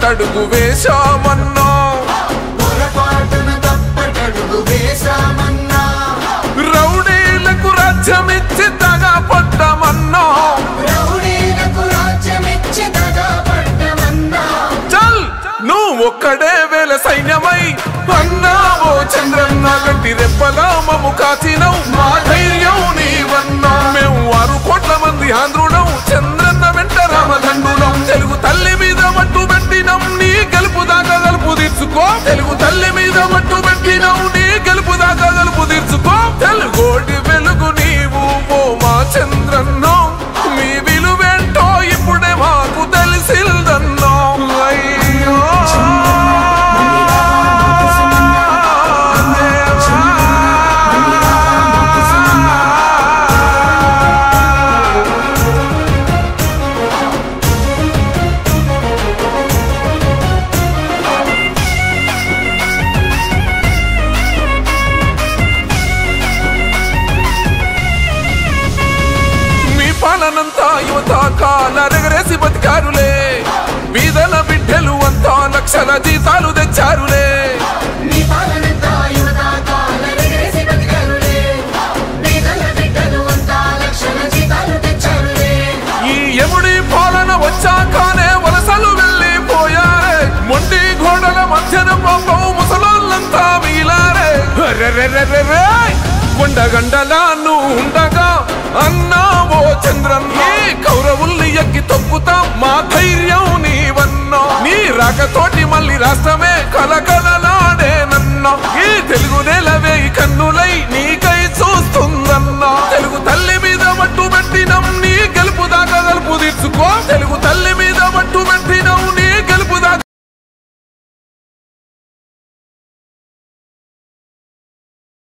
తప్పటడుగు వేశామన్నా పొరపాటున తప్పటడుగు వేశామన్నా రౌడీలకు రాజ్యమిచ్చి తగా పడ్డమన్నా రౌడీలకు రాజ్యమిచ్చి దగా పడ్డమన్నా చల్ నువ్వు ఒక్కడే వేల సైన్యమై అన్నావో చంద్రన్న గట్టి రెప్పలా మము కాచినవు మా ధైర్యం నీవన్నా మేము ఆరు కోట్ల మంది ఆంధ్రులం చంద్రన్న వెంట రామదండులం తెలుగు తల్లి మీద మట్టు పెట్టినం నీ గెలుపు దాకా గలుపు తీర్చుకో తెలుగు తల్లి మీద మట్టు పెట్టినం నీ గెలుపు దాకా గలుపు తీర్చుకో తెలుగోటి వెలుగు నీవు ఓ మా చంద్రన్నో మీ విలువేంటో ఇప్పుడే మాకు తెలిసిందన్నో అయ్యో మీ పాలనంతా యువత కాలరెగరేసి బతికారులే వీధల బిడ్డలు అంతా లక్షల జీతాలు తెచ్చారులే నీ పాలనంతా యువత కాలరెగరేసి బతికారులే. పేదల బిడ్డలు అంతా లక్షల జీతాలు తెచ్చారులే. ఈ ఎముడి పాలన వచ్చాకనే వలసలు వెళ్ళిపోయారే మొండి గోడల మధ్యన పాపం ముసలోళ్ళంతా మిగిలారే అరెరెరెరెరె! కొండగండలా నువ్వు ఉండగా అన్నావో చంద్రన్న కౌరవుల్ని ఎక్కి తొక్కుతాం మా ధైర్యం నీవన్నా నీ రాకతోటి మళ్ళీ రాష్ట్రమే